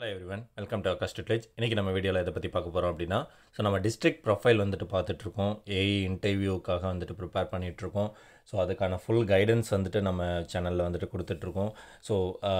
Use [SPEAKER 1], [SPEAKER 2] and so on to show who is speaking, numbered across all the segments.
[SPEAKER 1] hello everyone welcome to August village இன்றைக்கி நம்ம வீடியோவில் இதை பற்றி பார்க்க போகிறோம் அப்படின்னா ஸோ நம்ம டிஸ்ட்ரிக்ட் ப்ரொஃபைல் வந்துட்டு பார்த்துட்ருக்கோம் ஏஇ இன்டர்வியூக்காக வந்துட்டு ப்ரிப்பேர் பண்ணிகிட்ருக்கோம் ஸோ அதுக்கான ஃபுல் கைடன்ஸ் வந்துட்டு நம்ம சேனலில் வந்துட்டு கொடுத்துட்ருக்கோம் ஸோ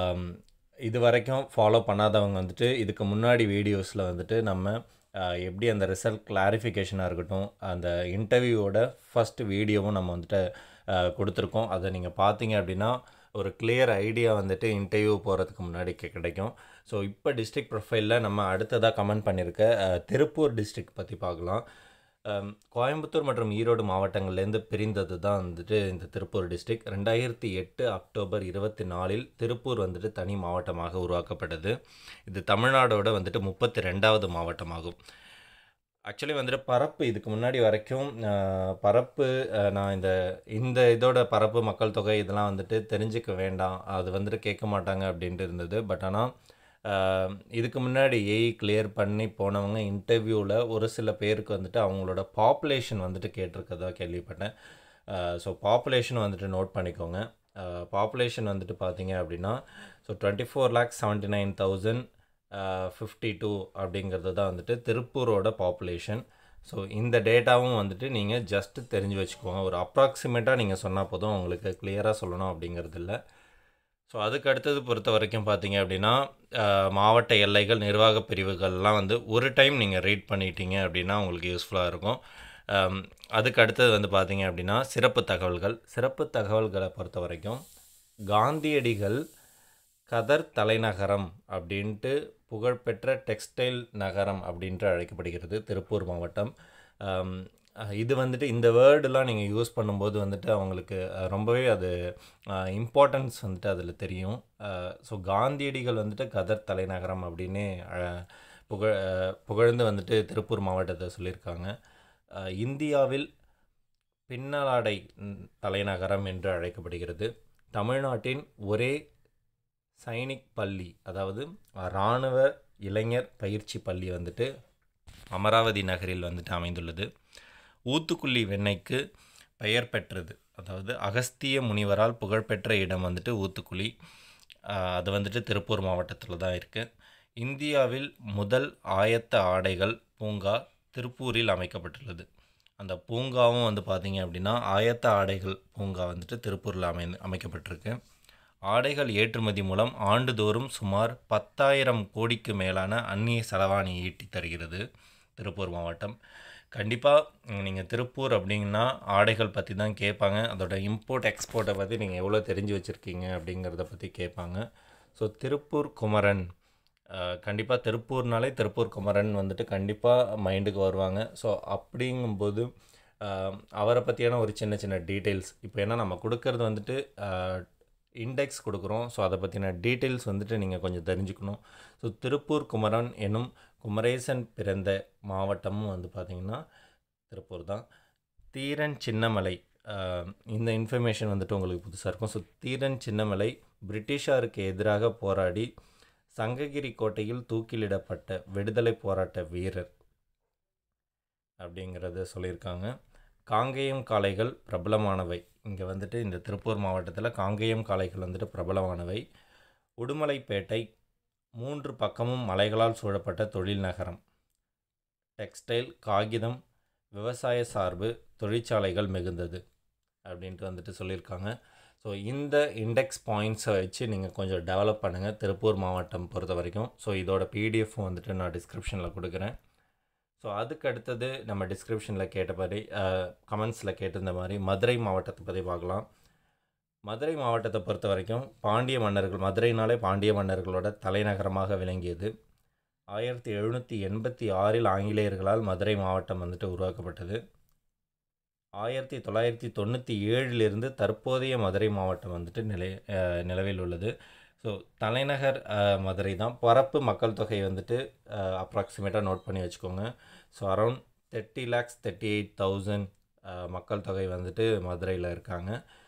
[SPEAKER 1] இது வரைக்கும் ஃபாலோ பண்ணாதவங்க வந்துட்டு இதுக்கு முன்னாடி வீடியோஸில் வந்துட்டு நம்ம ஆஹ், எப்படி அந்த ரிசல்ட் கிளாரிஃபிகேஷனாக இருக்கட்டும் அந்த இன்டர்வியூவோட ஃபஸ்ட் வீடியோவும் நம்ம வந்துட்டு ஆஹ், கொடுத்துருக்கோம் அதை நீங்கள் பார்த்தீங்க அப்படின்னா ஒரு கிளியர் ஐடியா வந்துட்டு இன்டர்வியூ போகிறதுக்கு முன்னாடி கி- கிடைக்கும் ஸோ இப்போ டிஸ்ட்ரிக்ட் ப்ரொஃபைலில் நம்ம அடுத்ததாக கமெண்ட் பண்ணியிருக்க அஹ், திருப்பூர் டிஸ்ட்ரிக்ட் பற்றி பார்க்கலாம் அம், கோயம்புத்தூர் மற்றும் ஈரோடு மாவட்டங்கள்லேருந்து பிரிந்தது தான் வந்துட்டு இந்த திருப்பூர் டிஸ்ட்ரிக்ட் ரெண்டாயிரத்தி எட்டு அக்டோபர் இருபத்தி நாலில் திருப்பூர் வந்துட்டு தனி மாவட்டமாக உருவாக்கப்பட்டது இது தமிழ்நாடோட வந்துட்டு முப்பத்தி ரெண்டாவது மாவட்டமாகும் ஆக்சுவலி வந்துட்டு பரப்பு இதுக்கு முன்னாடி வரைக்கும் அஹ், பரப்பு அஹ், நான் இந்த இந்த இதோட பரப்பு மக்கள் தொகை இதெல்லாம் வந்துட்டு தெரிஞ்சுக்க வேண்டாம் அது வந்துட்டு கேட்க மாட்டாங்க அப்படின்ட்டு இருந்தது பட் ஆனால் இதுக்கு முன்னாடி ஏஇ கிளியர் பண்ணி போனவங்க இன்டர்வியூவில் ஒரு சில பேருக்கு வந்துட்டு அவங்களோட பாப்புலேஷன் வந்துட்டு கேட்டிருக்கதா கேள்விப்பட்டேன் ஸோ பாப்புலேஷன் வந்துட்டு நோட் பண்ணிக்கோங்க பாப்புலேஷன் வந்துட்டு பார்த்தீங்க அப்படின்னா so twenty four lakhs seventy nine thousand fifty two அப்படிங்கிறது தான் வந்துட்டு திருப்பூரோட பாப்புலேஷன் ஸோ இந்த டேட்டாவும் வந்துட்டு நீங்கள் ஜஸ்ட்டு தெரிஞ்சு வச்சுக்கோங்க ஒரு அப்ராக்சிமேட்டாக நீங்கள் சொன்னால் போதும் உங்களுக்கு கிளியராக சொல்லணும் அப்படிங்கிறது இல்லை ஸோ அதுக்கு அடுத்தது பொறுத்த வரைக்கும் பார்த்தீங்க அப்படின்னா அஹ், மாவட்ட எல்லைகள் நிர்வாக பிரிவுகள்லாம் வந்து ஒரு டைம் நீங்கள் ரீட் பண்ணிட்டீங்க அப்படின்னா உங்களுக்கு யூஸ்ஃபுல்லாக இருக்கும் அம், அதுக்கு அடுத்தது வந்து பார்த்தீங்க அப்படின்னா சிறப்பு தகவல்கள் சிறப்பு தகவல்களை பொறுத்த வரைக்கும் காந்தியடிகள் கதர் தலைநகரம் அப்படின்ட்டு புகழ்பெற்ற டெக்ஸ்டைல் நகரம் அப்படின்ட்டு அழைக்கப்படுகிறது திருப்பூர் மாவட்டம் அம், அஹ் இது வந்துட்டு இந்த வேர்டெலாம் நீங்கள் யூஸ் பண்ணும்போது வந்துட்டு அவங்களுக்கு அஹ், ரொம்பவே அது இம்பார்ட்டன்ஸ் வந்துட்டு அதில் தெரியும் ஸோ காந்தியடிகள் வந்துட்டு கதர் தலைநகரம் அப்படின்னு அஹ், புகழ் அஹ், புகழ்ந்து வந்துட்டு திருப்பூர் மாவட்டத்தை சொல்லியிருக்காங்க அஹ், இந்தியாவில் பின்னலாடை ம், தலைநகரம் என்று அழைக்கப்படுகிறது தமிழ்நாட்டின் ஒரே சைனிக் பள்ளி அதாவது இராணுவ இளைஞர் பயிற்சி பள்ளி வந்துட்டு அமராவதி நகரில் வந்துட்டு அமைந்துள்ளது ஊத்துக்குள்ளி வெண்ணெய்க்கு பெயர் பெற்றது அதாவது அகஸ்திய முனிவரால் புகழ்பெற்ற இடம் வந்துட்டு ஊத்துக்குளி ஆஹ் அது வந்துட்டு திருப்பூர் மாவட்டத்தில் தான் இருக்குது இந்தியாவில் முதல் ஆயத்த ஆடைகள் பூங்கா திருப்பூரில் அமைக்கப்பட்டுள்ளது அந்த பூங்காவும் வந்து பார்த்திங்க அப்படின்னா ஆயத்த ஆடைகள் பூங்கா வந்துட்டு திருப்பூரில் அமை அமைக்கப்பட்டிருக்கு ஆடைகள் ஏற்றுமதி மூலம் ஆண்டுதோறும் சுமார் பத்தாயிரம் கோடிக்கு மேலான அந்நிய செலவாணி ஈட்டி தருகிறது திருப்பூர் மாவட்டம் கண்டிப்பாக நீங்கள் திருப்பூர் அப்படின்னா ஆடைகள் பற்றி தான் கேட்பாங்க அதோட இம்போர்ட் எக்ஸ்போர்ட்டை பற்றி நீங்கள் எவ்வளோ தெரிஞ்சு வச்சுருக்கீங்க அப்படிங்கிறத பற்றி கேட்பாங்க ஸோ திருப்பூர் குமரன் கண்டிப்பாக திருப்பூர்னாலே திருப்பூர் குமரன் வந்துட்டு கண்டிப்பாக மைண்டுக்கு வருவாங்க ஸோ அப்படிங்கும்போது அஹ், அவரை பற்றியான ஒரு சின்ன சின்ன டீட்டெயில்ஸ் இப்போ ஏன்னா நம்ம கொடுக்கறது வந்துட்டு இண்டெக்ஸ் கொடுக்குறோம் ஸோ அதை பற்றின டீட்டெயில்ஸ் வந்துட்டு நீங்கள் கொஞ்சம் தெரிஞ்சுக்கணும் ஸோ திருப்பூர் குமரன் எனும் குமரேசன் பிறந்த மாவட்டமும் வந்து பார்த்திங்கன்னா திருப்பூர் தான் தீரன் சின்னமலை ஆஹ், இந்த இன்ஃபர்மேஷன் வந்துட்டு உங்களுக்கு புதுசாக இருக்கும் ஸோ தீரன் சின்னமலை பிரிட்டிஷாருக்கு எதிராக போராடி சங்ககிரி கோட்டையில் தூக்கிலிடப்பட்ட விடுதலை போராட்ட வீரர் அப்படிங்கிறத சொல்லியிருக்காங்க காங்கேயம் காளைகள் பிரபலமானவை இங்கே வந்துட்டு இந்த திருப்பூர் மாவட்டத்தில் காங்கேயம் காளைகள் வந்துட்டு பிரபலமானவை உடுமலைப்பேட்டை மூன்று பக்கமும் மலைகளால் சூழப்பட்ட தொழில் நகரம் டெக்ஸ்டைல் காகிதம் விவசாய சார்பு தொழிற்சாலைகள் மிகுந்தது அப்படின்ட்டு வந்துட்டு சொல்லியிருக்காங்க ஸோ இந்த இண்டெக்ஸ் பாயிண்ட்ஸை வச்சு நீங்கள் கொஞ்சம் டெவலப் பண்ணுங்கள் திருப்பூர் மாவட்டம் பொறுத்த வரைக்கும் ஸோ இதோட பிடிஎஃப் வந்துட்டு நான் டிஸ்கிரிப்ஷனில் கொடுக்குறேன் ஸோ அதுக்கு அடுத்தது நம்ம டிஸ்கிரிப்ஷனில் கேட்டபடி கமெண்ட்ஸில் கேட்டிருந்த மாதிரி மதுரை மாவட்டத்தை பற்றி பார்க்கலாம் மதுரை மாவட்டத்தை பொறுத்த வரைக்கும் பாண்டிய மன்னர்கள் மதுரைனாலே பாண்டிய மன்னர்களோட தலைநகரமாக விளங்கியது ஆயிரத்தி எழுநூற்றி எண்பத்தி ஆறில் ஆங்கிலேயர்களால் மதுரை மாவட்டம் வந்துட்டு உருவாக்கப்பட்டது ஆயிரத்தி தொள்ளாயிரத்தி தொண்ணூற்றி ஏழிலிருந்து தற்போதைய மதுரை மாவட்டம் வந்துட்டு நிலை அஹ், நிலவில் உள்ளது ஸோ தலைநகர் அஹ், மதுரை தான் பரப்பு மக்கள் தொகை வந்துட்டு அப்ராக்சிமேட்டாக நோட் பண்ணி வச்சுக்கோங்க so around thirty lakhs thirty eight thousand மக்கள் தொகை வந்துட்டு மதுரையில் இருக்காங்க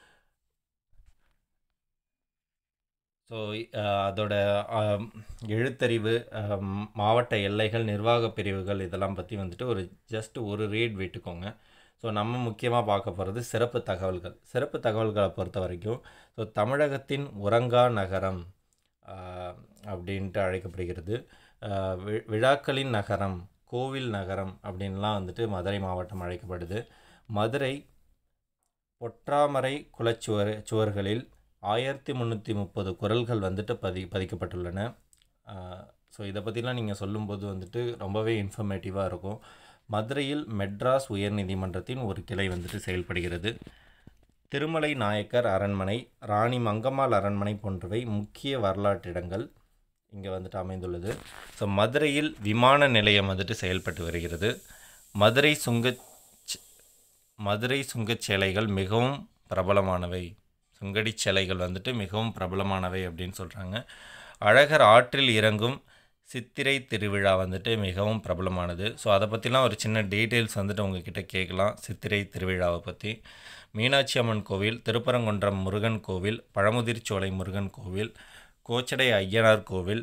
[SPEAKER 1] ஸோ அதோட ஆம், எழுத்தறிவு ஆம், மாவட்ட எல்லைகள் நிர்வாக பிரிவுகள் இதெல்லாம் பற்றி வந்துட்டு ஒரு ஜஸ்ட் ஒரு ரீட் விட்டுக்கோங்க ஸோ நம்ம முக்கியமாக பார்க்க போகிறது சிறப்பு தகவல்கள் சிறப்பு தகவல்களை பொறுத்த வரைக்கும் ஸோ தமிழகத்தின் உறங்கா நகரம் ஆஹ், அப்படின்ட்டு அழைக்கப்படுகிறது அஹ், வி- விழாக்களின் நகரம் கோவில் நகரம் அப்படின்லாம் வந்துட்டு மதுரை மாவட்டம் அழைக்கப்படுது மதுரை பொற்றாமரை குலச்சுவர் சுவர்களில் ஆயிரத்தி முந்நூற்றி முப்பது குரல்கள் வந்துட்டு பதி பதிக்கப்பட்டுள்ளன ஸோ இதை பற்றிலாம் நீங்கள் சொல்லும்போது வந்துட்டு ரொம்பவே இன்ஃபர்மேட்டிவாக இருக்கும் மதுரையில் மெட்ராஸ் உயர்நீதிமன்றத்தின் ஒரு கிளை வந்துட்டு செயல்படுகிறது திருமலை நாயக்கர் அரண்மனை ராணி மங்கம்மாள் அரண்மனை போன்றவை முக்கிய வரலாற்றிடங்கள் இங்கே வந்துட்டு அமைந்துள்ளது ஸோ மதுரையில் விமான நிலையம் வந்துட்டு செயல்பட்டு வருகிறது மதுரை சுங்க மதுரை சுங்கச் சேலைகள் மிகவும் பிரபலமானவை சுங்கடி சேலைகள் வந்துட்டு மிகவும் பிரபலமானவை அப்படின்னு சொல்கிறாங்க அழகர் ஆற்றில் இறங்கும் சித்திரை திருவிழா வந்துட்டு மிகவும் பிரபலமானது ஸோ அதை பற்றிலாம் ஒரு சின்ன டீட்டெயில்ஸ் வந்துட்டு உங்ககிட்ட கேட்கலாம் சித்திரை திருவிழாவை பற்றி மீனாட்சி அம்மன் கோவில் திருப்பரங்குன்றம் முருகன் கோவில் பழமுதிர்ச்சோலை முருகன் கோவில் கோச்சடை ஐயனார் கோவில்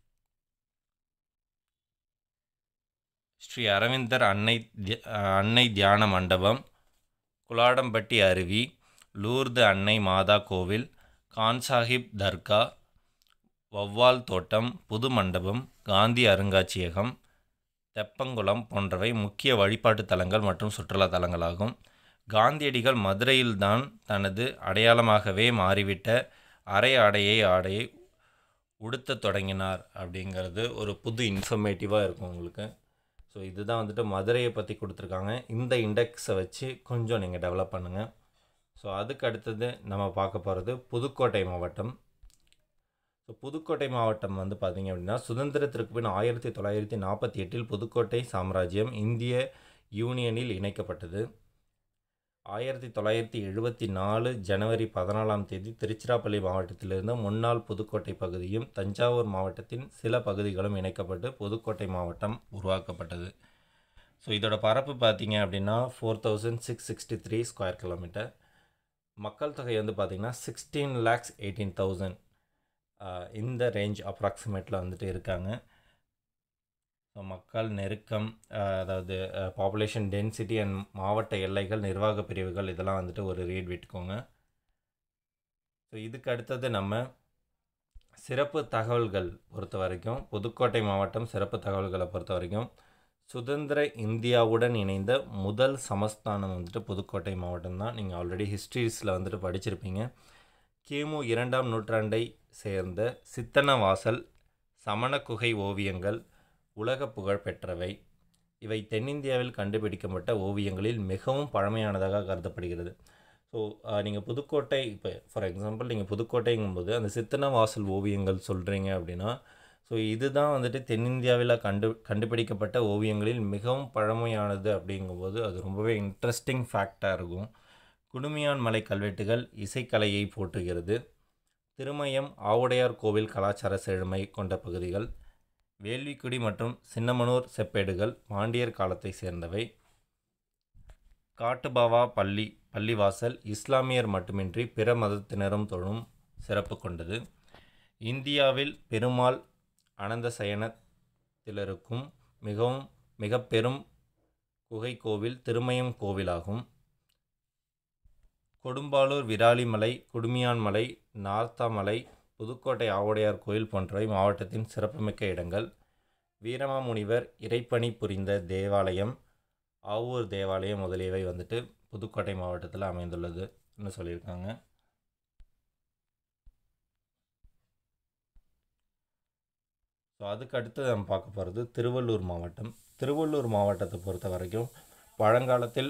[SPEAKER 1] ஸ்ரீ அரவிந்தர் அன்னை தி- அன்னை தியான மண்டபம் குலாடம்பட்டி அருவி லூர்து அன்னை மாதா கோவில் கான் சாஹிப் தர்கா வௌவால் தோட்டம் புது மண்டபம் காந்தி அருங்காட்சியகம் தெப்பங்குளம் போன்றவை முக்கிய வழிபாட்டு தலங்கள் மற்றும் சுற்றுலா தலங்களாகும் காந்தியடிகள் மதுரையில்தான் தனது அடையாளமாகவே மாறிவிட்ட அரை ஆடையை ஆடையை உடுத்தத் தொடங்கினார் அப்படிங்கிறது ஒரு புது இன்ஃபர்மேட்டிவாக இருக்கும் உங்களுக்கு ஸோ இதுதான் வந்துட்டு மதுரையை பற்றி கொடுத்துருக்காங்க இந்த இண்டெக்ஸை வச்சு கொஞ்சம் நீங்கள் டெவலப் பண்ணுங்கள் ஸோ அதுக்கு அடுத்தது நம்ம பார்க்க போகிறது புதுக்கோட்டை மாவட்டம் ஸோ புதுக்கோட்டை மாவட்டம் வந்து பார்த்திங்க அப்படின்னா சுதந்திரத்திற்கு பின் ஆயிரத்தி தொள்ளாயிரத்தி நாற்பத்தி எட்டில் புதுக்கோட்டை சாம்ராஜ்யம் இந்திய யூனியனில் இணைக்கப்பட்டது ஆயிரத்தி தொள்ளாயிரத்தி எழுபத்தி நாலு ஜனவரி பதினாலாம் தேதி திருச்சிராப்பள்ளி மாவட்டத்திலிருந்து முன்னாள் புதுக்கோட்டை பகுதியும் தஞ்சாவூர் மாவட்டத்தின் சில பகுதிகளும் இணைக்கப்பட்டு புதுக்கோட்டை மாவட்டம் உருவாக்கப்பட்டது ஸோ இதோட பரப்பு பார்த்தீங்க அப்படின்னா four thousand six sixty three square kilometre மக்கள் தொகை வந்து பார்த்திங்கன்னா சிக்ஸ்டீன் லேக்ஸ் எயிட்டீன் தௌசண்ட் இந்த ரேஞ்ச் அப்ராக்சிமேட்டில் வந்துட்டு இருக்காங்க ஸோ மக்கள் நெருக்கம் அஹ், அதாவது பாப்புலேஷன் டென்சிட்டி அண்ட் மாவட்ட எல்லைகள் நிர்வாக பிரிவுகள் இதெல்லாம் வந்துட்டு ஒரு ரீட் விட்டுக்கோங்க ஸோ இதுக்கு அடுத்தது நம்ம சிறப்பு தகவல்கள் பொறுத்த வரைக்கும் புதுக்கோட்டை மாவட்டம் சிறப்பு தகவல்களை பொறுத்த வரைக்கும் சுதந்திர இந்தியாவுடன் இணைந்த முதல் சமஸ்தானம் வந்துட்டு புதுக்கோட்டை மாவட்டம் தான் நீங்கள் ஆல்ரெடி ஹிஸ்ட்ரிஸில் வந்துட்டு படிச்சிருப்பீங்க கிமு இரண்டாம் நூற்றாண்டை சேர்ந்த சித்தன்னவாசல் சமணக்குகை ஓவியங்கள் உலக புகழ் பெற்றவை இவை தென்னிந்தியாவில் கண்டுபிடிக்கப்பட்ட ஓவியங்களில் மிகவும் பழமையானதாக கருதப்படுகிறது ஸோ நீங்கள் புதுக்கோட்டை இப்போ ஃபார் எக்ஸாம்பிள் நீங்கள் புதுக்கோட்டைங்கும்போது அந்த சித்தன்னவாசல் ஓவியங்கள் சொல்கிறீங்க அப்படின்னா ஸோ இதுதான் வந்துட்டு தென்னிந்தியாவில் கண்டு கண்டுபிடிக்கப்பட்ட ஓவியங்களில் மிகவும் பழமையானது அப்படிங்கும்போது அது ரொம்பவே இன்ட்ரெஸ்டிங் ஃபேக்டாக இருக்கும் குடுமியான் மலை கல்வெட்டுகள் இசைக்கலையை போற்றுகிறது திருமயம் ஆவுடையார் கோவில் கலாச்சார செழுமை கொண்ட பகுதிகள் வேள்விக்குடி மற்றும் சின்னமனூர் செப்பேடுகள் பாண்டியர் காலத்தை சேர்ந்தவை காட்டுபாவா பள்ளி பள்ளிவாசல் இஸ்லாமியர் மட்டுமின்றி பிற மதத்தினரும் தொழும் சிறப்பு கொண்டது இந்தியாவில் பெருமாள் அனந்த சயனத்திலருக்கும் மிகவும் மிக பெரும் குகை கோவில் திருமயம் கோவிலாகும் கொடும்பாலூர் விராலிமலை குடுமியான்மலை நார்த்தாமலை புதுக்கோட்டை ஆவுடையார் கோயில் போன்றவை மாவட்டத்தின் சிறப்புமிக்க இடங்கள் வீரமாமுனிவர் இறைப்பணி புரிந்த தேவாலயம் ஆவூர் தேவாலயம் முதலியவை வந்துட்டு புதுக்கோட்டை மாவட்டத்தில் அமைந்துள்ளதுன்னு சொல்லியிருக்காங்க ஸோ அதுக்கு அடுத்து நம்ம பார்க்க போகிறது திருவள்ளூர் மாவட்டம் திருவள்ளூர் மாவட்டத்தை பொறுத்த வரைக்கும் பழங்காலத்தில்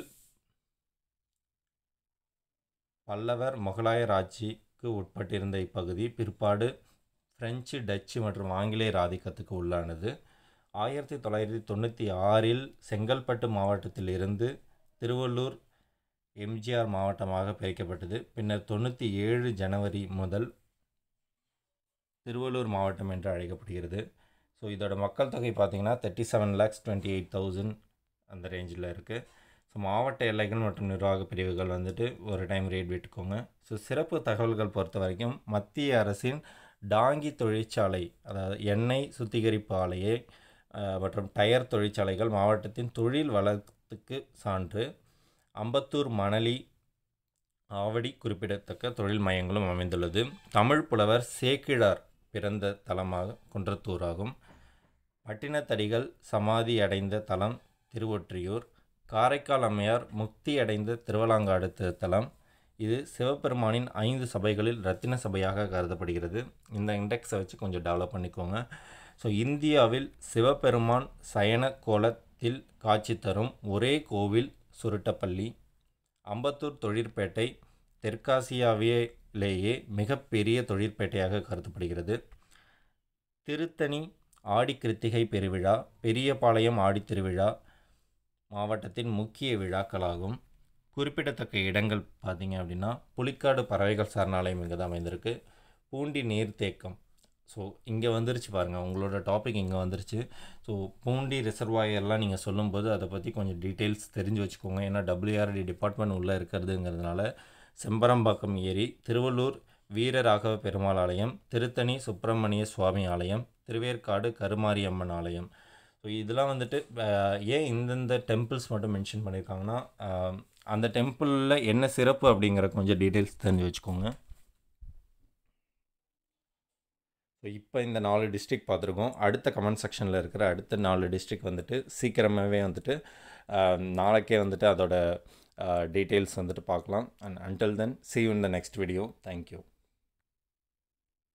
[SPEAKER 1] பல்லவர் முகலாயர் ஆட்சிக்கு உட்பட்டிருந்த இப்பகுதி பிற்பாடு பிரெஞ்சு டச்சு மற்றும் ஆங்கிலேயர் ஆதிக்கத்துக்கு உள்ளானது ஆயிரத்தி தொள்ளாயிரத்தி தொண்ணூற்றி ஆறில் செங்கல்பட்டு மாவட்டத்தில் இருந்து திருவள்ளூர் எம்ஜிஆர் மாவட்டமாக பிரிக்கப்பட்டது பின்னர் தொண்ணூற்றி ஏழு ஜனவரி முதல் திருவள்ளூர் மாவட்டம் என்று அழைக்கப்படுகிறது ஸோ இதோட மக்கள் தொகை பார்த்திங்கன்னா thirty seven lakhs twenty eight thousand அந்த ரேஞ்சில் இருக்குது ஸோ மாவட்ட எல்லைகள் மற்றும் நிர்வாக பிரிவுகள் வந்துட்டு ஒரு டைம் ரேட் விட்டுக்கோங்க ஸோ சிறப்பு தகவல்கள் பொறுத்த வரைக்கும் மத்திய அரசின் டாங்கி தொழிற்சாலை அதாவது எண்ணெய் சுத்திகரிப்பு ஆலையை அஹ், மற்றும் டயர் தொழிற்சாலைகள் மாவட்டத்தின் தொழில் வளத்துக்கு சான்று அம்பத்தூர் மணலி ஆவடி குறிப்பிடத்தக்க தொழில் மையங்களும் அமைந்துள்ளது தமிழ் புலவர் சேக்கிழார் பிறந்த தலமாக குன்றத்தூர் ஆகும் பட்டினத்தடிகள் சமாதி அடைந்த தலம் திருவொற்றியூர் காரைக்கால் அம்மையார் முக்தி அடைந்த திருவலாங்காடு திருத்தலம் இது சிவபெருமானின் ஐந்து சபைகளில் ரத்தின சபையாக கருதப்படுகிறது இந்த இண்டெக்ஸை வச்சு கொஞ்சம் டெவலப் பண்ணிக்கோங்க ஸோ இந்தியாவில் சிவபெருமான் சயன கோலத்தில் காட்சி தரும் ஒரே கோவில் சுருட்டப்பள்ளி அம்பத்தூர் தொழிற்பேட்டை தெற்காசியாவிலேயே மிகப்பெரிய தொழிற்பேட்டையாக கருதப்படுகிறது திருத்தணி ஆடி கிருத்திகை பெருவிழா பெரியபாளையம் ஆடித் திருவிழா மாவட்டத்தின் முக்கிய விழாக்களாகும் குறிப்பிடத்தக்க இடங்கள் பார்த்தீங்க அப்படின்னா புலிக்காடு பறவைகள் சரணாலயம் இங்கே தான் அமைந்திருக்கு பூண்டி நீர்த்தேக்கம் ஸோ இங்கே வந்துருச்சு பாருங்கள் உங்களோட டாபிக் இங்கே வந்துருச்சு ஸோ பூண்டி ரிசர்வாயர்லாம் நீங்கள் சொல்லும்போது அதை பற்றி கொஞ்சம் டீட்டெயில்ஸ் தெரிஞ்சு வச்சுக்கோங்க ஏன்னா டபிள்யூஆர்டி டிபார்ட்மெண்ட் உள்ளே இருக்கிறதுங்கிறதுனால செம்பரம்பாக்கம் ஏரி திருவள்ளூர் வீரராகவ பெருமாள் ஆலயம் திருத்தணி சுப்பிரமணிய சுவாமி ஆலயம் திருவேற்காடு கருமாரியம்மன் ஆலயம் ஸோ இதெல்லாம் வந்துட்டு அஹ், ஏன் இந்தந்த டெம்பிள்ஸ் மட்டும் மென்ஷன் பண்ணியிருக்காங்கன்னா அஹ், அந்த டெம்பிளில் என்ன சிறப்பு அப்படிங்கிற கொஞ்சம் டீட்டெயில்ஸ் தெரிஞ்சு வச்சுக்கோங்க ஸோ இப்போ இந்த நாலு டிஸ்ட்ரிக்ட் பார்த்துருக்கோம் அடுத்த கமெண்ட் செக்ஷனில் இருக்கிற அடுத்த நாலு டிஸ்ட்ரிக்ட் வந்துட்டு சீக்கிரமாகவே வந்துட்டு அஹ், நாளைக்கே வந்துட்டு அதோட டீட்டெயில்ஸ் வந்துட்டு பார்க்கலாம் and until then see you in the next video thank you